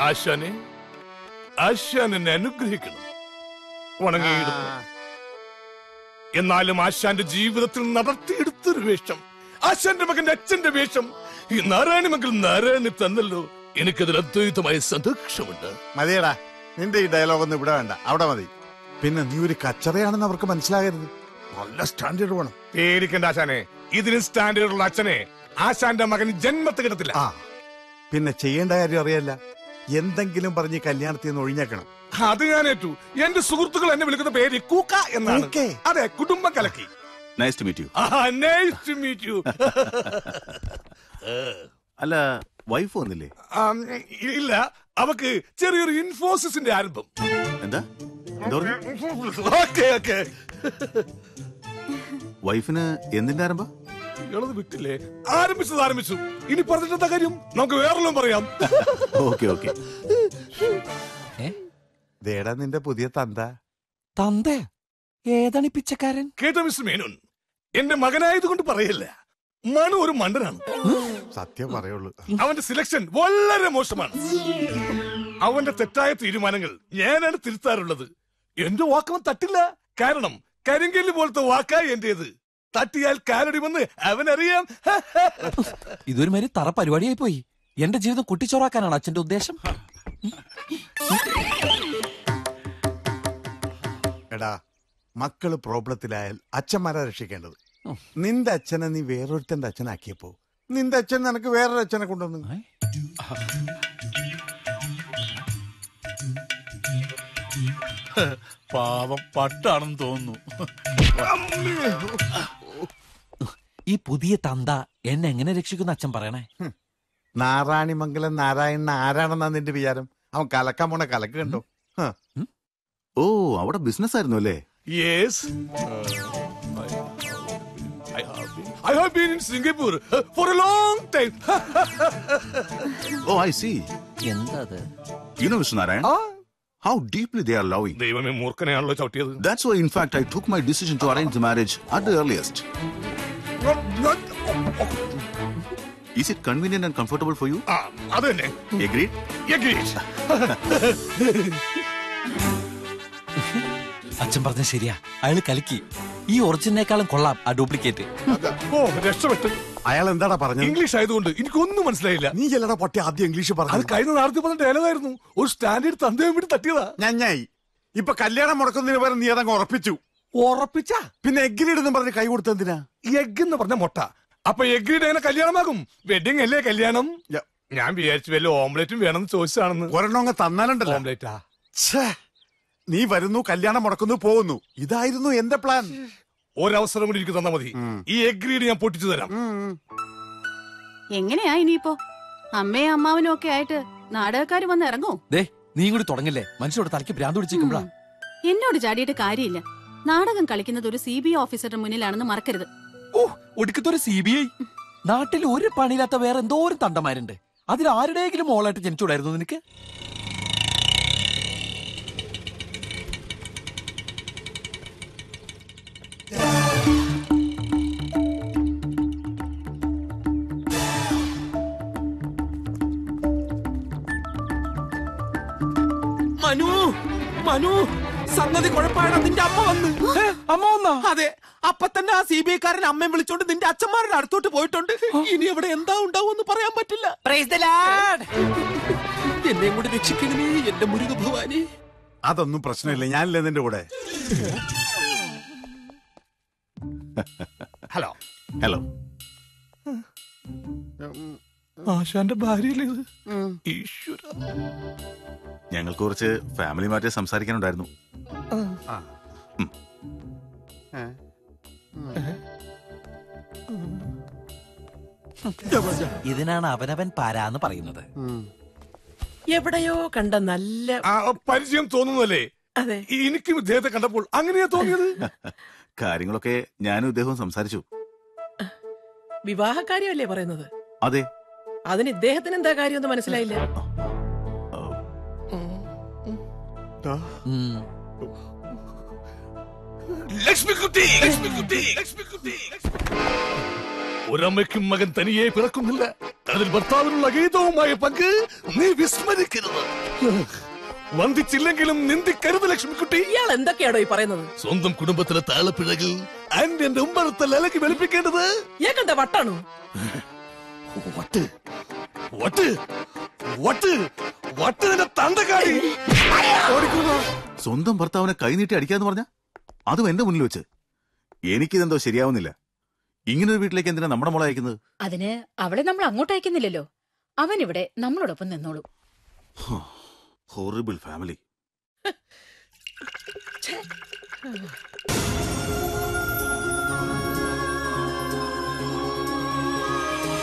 ആശാനെ ആശാൻ എന്നെ അനുഗ്രഹിക്കണം വണങ്ങിയിടുന്നു എന്നാലും ആശാന്റെ ജീവിതത്തിൽ നടത്തിയെടുത്തൊരു വേഷം ആശാന്റെ മകന്റെ അച്ഛന്റെ വേഷം ഈ നാരായണി മകൾ നാരായണി തന്നല്ലോ എനിക്കതിൽ അദ്വൈതമായ സന്തോഷമുണ്ട് മതിയടാ നിന്റെ ഈ ഡയലോഗ് ഒന്നും ഇവിടെ വേണ്ട അവിടെ മതി പിന്നെ നീ ഒരു കച്ചറയാണെന്ന് അവർക്ക് മനസ്സിലാകരുത് നല്ല സ്റ്റാൻഡേർഡ് വേണം പേടിക്കണ്ട ആശാനെ ഇതിന് സ്റ്റാൻഡേർഡുള്ള അച്ഛനെ ആശാന്റെ മകൻ ജന്മത്ത് കിടത്തില്ല ആ പിന്നെ ചെയ്യേണ്ട കാര്യം അറിയല്ല എന്തെങ്കിലും പറഞ്ഞ് കല്യാണത്തിൽ നിന്ന് ഒഴിഞ്ഞേക്കണം അത് ഞാൻ ഏറ്റു എന്റെ സുഹൃത്തുക്കൾ എന്നെ വിളിക്കുന്ന പേര് കൂക്ക എന്നാണ് കൂക്കേ? അതെ കുടുംബം കലക്കി nice to meet you nice to meet you അല്ല വൈഫ് വന്നില്ലേ ഇല്ല അവക്ക് ചെറിയൊരു ഇൻഫോസിസിന്റെ ആരംഭം എന്താ എന്താ പറഞ്ഞു ഓക്കെ ഓക്കെ വൈഫിന് എന്തിന്റെ ആരംഭം ഇളത് വിട്ടില്ലേ ആരംഭിച്ചത് ആരംഭിച്ചു ഇനി പറഞ്ഞിട്ടെന്താ കാര്യം നമുക്ക് വേറെല്ലാം പറയാം ഓക്കെ ഓക്കെ ദേടാ നിന്റെ പുതിയ തന്ത തന്തേ ഏതാണ് ഈ പിച്ചക്കാരൻ കേട്ടോ മിസ്റ്റർ മേനോൻ എന്റെ മകനായതുകൊണ്ട് പറയല്ല മനു ഒരു മണ്ടനാണ് സത്യം പറയുള്ളൂ അവന്റെ സിലക്ഷൻ വളരെ മോശമാണ് അവന്റെ തെറ്റായ തീരുമാനങ്ങൾ ഞാനാണ് തിരുത്താറുള്ളത് എന്റെ വാക്കവൻ തട്ടില്ല കാരണം കരിങ്കല്ല് പോലത്തെ വാക്കാ എന്റേത് തട്ടിയാൽ കാലടിമെന്ന് അവനറിയാം ഇതൊരു മാതിരി തറ പരിപാടിയായി പോയി എന്റെ ജീവിതം കുട്ടിച്ചോറാക്കാനാണ് അച്ഛന്റെ ഉദ്ദേശം എടാ മക്കള് പ്രോബ്ലത്തിലായാൽ അച്ഛന്മാരാ രക്ഷിക്കേണ്ടത് നിന്റെ അച്ഛനെ നീ വേറൊരുത്തന്റെ അച്ഛനാക്കിയപ്പോ നിന്റെ അച്ഛൻ നിനക്ക് വേറൊരു അച്ഛനെ കൊണ്ടുവന്നു പാവം പട്ടാണെന്ന് തോന്നുന്നു ഈ പുതിയ തന്ത എന്നെ എങ്ങനെ രക്ഷിക്കുന്ന അച്ഛൻ പറയണേ നാരായണിമംഗലം നാരായണൻ ആരാണെന്നാ നിന്റെ വിചാരം അവൻ കലക്കാൻ പോണ കലക്ക് കണ്ടോ ഹ. ഓ അവിടെ ബിസിനസ് ആയിരുന്നു അല്ലേ yes I have been in Singapore for a long time oh I see എന്താ അത് you know mister Narayan how deeply they are loving ദൈവമേ മൂർഖനെയാണല്ലോ ചവിട്ടിയത് That's why, in fact, I took my decision to arrange the marriage at the earliest. Is it convenient and comfortable for you? ആ അത് തന്നെ Agreed? Agreed. അച്ഛൻ പറഞ്ഞ ശരിയാ അയാള് കലക്കി ഈ ഒറിജിനേക്കാളും കൊള്ളാം ആ ഡ്യൂപ്ലിക്കേറ്റ് ഓ രക്ഷപ്പെട്ടു അയാൾ എന്താടാ പറഞ്ഞത് ഇംഗ്ലീഷ് ആയതുകൊണ്ട് എനിക്കൊന്നും മനസ്സിലായില്ല നീ ചെല്ലടാ പൊട്ടി ആദ്യം ഇംഗ്ലീഷ് അത് പറഞ്ഞു കഴിഞ്ഞ നാളത്തെ പറഞ്ഞ ഡയലോഗായിരുന്നു ഒരു സ്റ്റാൻഡേർഡ് തന്തയും വേണ്ടി തട്ടിയതാ ഞായി ഇപ്പൊ കല്യാണം മുടക്കുന്നതിന് പകരം നീ അതങ്ങ് ഉറപ്പിച്ചു ഉറപ്പിച്ച പിന്നെ എഗ്രീഡ് പറഞ്ഞ് കൈ കൊടുത്തെന്തിനാ എഗ് എന്ന് പറഞ്ഞ മുട്ട അപ്പൊ എഗ്രീഡ് എങ്ങനെ കല്യാണമാകും വെഡിങ് അല്ലേ കല്യാണം യ- ഞാൻ വിചാരിച്ചു വല്ല ഓംലെറ്റും വേണമെന്ന് ചോദിച്ചാണെന്ന് ഒരെണ്ണം അങ്ങ് തന്നാലുണ്ടല്ലോ ഓംലെറ്റാ ഛേ, നീ വരുന്നു കല്യാണം മുടക്കുന്നു പോകുന്നു ഇതായിരുന്നു എന്റെ പ്ലാൻ ഒരവസരം കൂടി എനിക്ക് തന്നാ മതി ഈ എഗ്രീഡ് ഞാൻ പൊട്ടിച്ചു തരാം എങ്ങനെയാ ഇനിയിപ്പോ അമ്മയും അമ്മാവനും ഒക്കെ ആയിട്ട് നാടകക്കാര് വന്ന് ഇറങ്ങോ ദേ നീ കൂടി തുടങ്ങില്ലേ മനുഷ്യരോട് തലയ്ക്ക് ഭ്രാന്ത് പിടിച്ചിരിക്കുമ്പോഴാ എന്നോട് ചാടിയിട്ട് കാര്യമില്ല നാടകം കളിക്കുന്നത് ഒരു സി ബി ഓഫീസറുടെ മുന്നിലാണെന്ന് മറക്കരുത് ഓ ഒടുക്കത്തൊരു സി ബി ഐ നാട്ടിൽ ഒരു പണിയില്ലാത്ത വേറെ എന്തോരം തണ്ടന്മാരുണ്ട് അതിൽ ആരുടെയെങ്കിലും മോളായിട്ട് ജനിച്ചൂടായിരുന്നു നിനക്ക് മനു മനു സംഗതി കുഴപ്പമാണ് നിന്റെ അമ്മ വന്ന് ഏ, അമ്മ വന്നാ അതെ അപ്പൊ തന്നെ ആ സി ബി ഐക്കാരൻ അമ്മയെ വിളിച്ചോണ്ട് നിന്റെ അച്ഛന്മാരുടെ അടുത്തോട്ട് പോയിട്ടുണ്ട് ഇനി അവിടെ എന്താ ഉണ്ടാവുമെന്ന് പറയാൻ പറ്റില്ല എന്നെയും കൂടി രക്ഷിക്കണമേ എന്റെ മുരുക ഭവാനി അതൊന്നും പ്രശ്നമില്ല ഞാനില്ലേ നിന്റെ കൂടെ ഹലോ Hello. ആശാന്റെ ഭാര്യയല്ലേ ഇത് ഈശ്വര ഞങ്ങൾക്ക് കുറച്ച് ഫാമിലി മാറ്റേഴ്സ് സംസാരിക്കാനുണ്ടായിരുന്നു ഇതിനാണ് അവനവൻ പാരാന്ന് പറയുന്നത് എവിടെയോ കണ്ട നല്ല ആ, പരിചയം തോന്നുന്നല്ലേ അതെ എനിക്കും ഇദ്ദേഹത്തെ കണ്ടപ്പോൾ അങ്ങനെയാ തോന്നിയത് കാര്യങ്ങളൊക്കെ ഞാനും ഇദ്ദേഹവും സംസാരിച്ചു വിവാഹകാര്യമല്ലേ പറയുന്നത് അതെ അതിന് ഇദ്ദേഹത്തിന് എന്താ കാര്യമൊന്നും മനസ്സിലായില്ല ഉം. ലക്ഷ്മിക്കുട്ടി ലക്ഷ്മിക്കുട്ടി ലക്ഷ്മിക്കുട്ടി ഒരമ്മയ്ക്കും മകൻ തനിയെ പിറക്കുന്നില്ല അതിൽ ഭർത്താവിനുള്ള അഗീതവുമായ പങ്ക് നീ വിസ്മരിക്കരുത് വന്ദിച്ചില്ലെങ്കിലും നിന്ദിക്കരുത് ലക്ഷ്മിക്കുട്ടി ഇയാൾ എന്തൊക്കെയാണോ ഈ പറയുന്നത് സ്വന്തം കുടുംബത്തിലെ താളപ്പിഴകൾ ആന്റി എന്റെ ഉമ്മറത്തെ ലലക്ക് വെളുപ്പിക്കേണ്ടത് ഇയാൾക്കെന്താ വട്ടാണോ വട്ട് വട്ട് വട്ട് വട്ട് നിന്റെ തന്തക്കാടി ഓടിക്കുന്നു സ്വന്തം ഭർത്താവിനെ കൈനീട്ടി അടിക്കാന്ന് പറഞ്ഞ അതും എന്റെ മുന്നിൽ വെച്ച് എനിക്കിതെന്തോ ശരിയാവുന്നില്ല ഇങ്ങനൊരു വീട്ടിലേക്ക് എന്തിനാ നമ്മുടെ മോളെ അയക്കുന്നത് അതിന് അവളെ നമ്മൾ അങ്ങോട്ട് അയക്കുന്നില്ലല്ലോ അവൻ ഇവിടെ നമ്മളോടൊപ്പം നിന്നോളൂ ഹോറിബിൾ ഫാമിലി